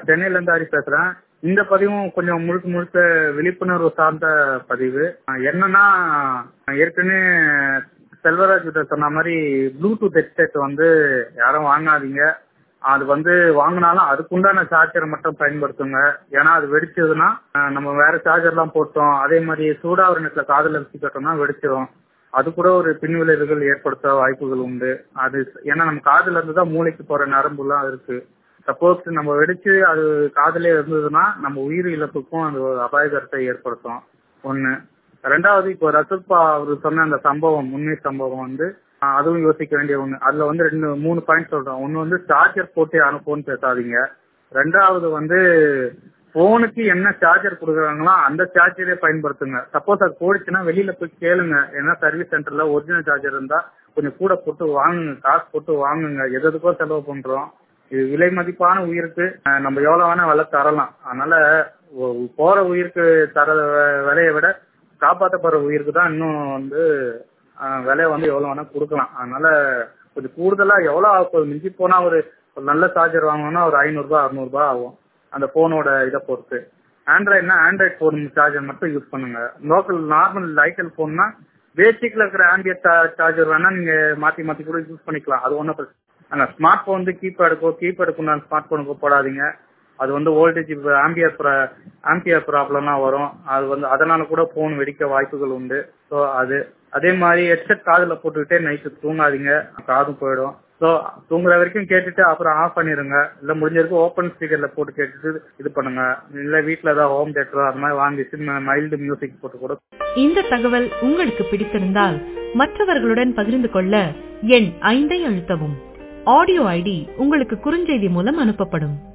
சென்னையில இருந்து ஹரி பேசுறேன் இந்த பதிவும் கொஞ்சம் முழுக்க முழுக்க விழிப்புணர்வு சார்ந்த பதிவு அஹ் என்னன்னா ஏற்கனவே செல்வராஜ் கிட்ட சொன்ன மாதிரி ப்ளூடூத் ஹெட்செட் வந்து யாரும் வாங்காதீங்க அது வந்து வாங்கினாலும் அதுக்குண்டான சார்ஜரை மட்டும் பயன்படுத்துங்க ஏன்னா அது வெடிச்சதுன்னா அஹ் நம்ம வேற சார்ஜர்லாம் போட்டோம் அதே மாதிரி சூடாவரணத்துல காதுல வச்சுக்கிட்டோம்னா வெடிச்சிடும் அது கூட ஒரு பின்விளைவுகள் ஏற்படுத்த வாய்ப்புகள் உண்டு அது ஏன்னா நம்ம காதுல இருந்து தான் மூளைக்கு போற நரம்புலாம் இருக்கு சப்போஸ் நம்ம வெடிச்சு அது காதுல இருந்ததுன்னா நம்ம உயிர் இழப்புக்கும் அது ஒரு அபாயகரத்தை ஏற்படுத்தும் ஒண்ணு ரெண்டாவது இப்போ ரசூப்பா அவர் சொன்ன அந்த சம்பவம் உண்மை சம்பவம் வந்து ஆஹ் அதுவும் யோசிக்க வேண்டிய ஒண்ணு அதுல வந்து ரெண்டு மூணு பாயிண்ட் சொல்றோம் ஒன்னு வந்து சார்ஜர் போட்டு அனுப்புவோன்னு பேசாதீங்க ரெண்டாவது வந்து போனுக்கு என்ன சார்ஜர் கொடுக்குறாங்களோ அந்த சார்ஜரே பயன்படுத்துங்க சப்போஸ் அது போயிடுச்சுன்னா வெளியில போய் கேளுங்க ஏன்னா சர்வீஸ் சென்டர்ல ஒரிஜினல் சார்ஜர் இருந்தா கொஞ்சம் கூட போட்டு வாங்குங்க காசு போட்டு வாங்குங்க எது எதுக்கோ செலவு பண்றோம் இது விலை மதிப்பான உயிருக்கு அஹ், நம்ம எவ்வளவு வேணா விலை தரலாம் அதனால ஒ- போற உயிருக்கு தர வ- விலையை விட காப்பாற்றப்படுற உயிருக்கு தான் இன்னும் வந்து அஹ், விலையை வந்து எவ்வளவு வேணா கொடுக்கலாம் அதனால கொஞ்சம் கூடுதலா எவ்வளவு ஆகும் மிஞ்சி போனா ஒரு ஒரு நல்ல சார்ஜர் வாங்கணும்னா ஒரு ஐநூறு ரூபாய் அறுநூறு ரூபாய் ஆகும் அந்த போனோட இதை பொறுத்து ஆண்ட்ராய்ட்னா ஆண்ட்ராய்ட் போன் சார்ஜர் மட்டும் யூஸ் பண்ணுங்க லோக்கல் நார்மல் லைக்கல் போன்னா பேசிக்ல இருக்கிற ஆம்பியர் சார்ஜர் வேணா நீங்க மாத்தி மாத்தி கூட யூஸ் பண்ணிக்கலாம் அது ஒன்றும் பிரச்சனை ஆனா ஸ்மார்ட் போன் வந்து கீபேடுக்கோ கீபேடுக்கு நான் ஸ்மார்ட் போனுக்கோ போடாதீங்க அது வந்து வோல்டேஜ் ஆம்பியர் ஆம்பியர் ப்ராப்ளம்லாம் வரும் அது வந்து அதனால கூட போன் வெடிக்க வாய்ப்புகள் உண்டு ஸோ அது அதே மாதிரி ஹெட்செட் காதுல போட்டுக்கிட்டே நைட்டு தூங்காதீங்க காதும் போயிடும் ஸோ தூங்குற வரைக்கும் கேட்டுட்டு அப்புறம் ஆஃப் பண்ணிருங்க இல்ல முடிஞ்ச வரைக்கும் ஓப்பன் ஸ்பீக்கர்ல போட்டு கேட்டுட்டு இது பண்ணுங்க இல்ல வீட்ல ஏதாவது ஹோம் தேட்டரோ அது மாதிரி வாங்கி மைல்டு மியூசிக் போட்டு கூட இந்த தகவல் உங்களுக்கு பிடித்திருந்தால் மற்றவர்களுடன் பகிர்ந்து கொள்ள எண் ஐந்தை அழுத்தவும் ஆடியோ ஐடி உங்களுக்கு குறுஞ்செய்தி மூலம் அனுப்பப்படும்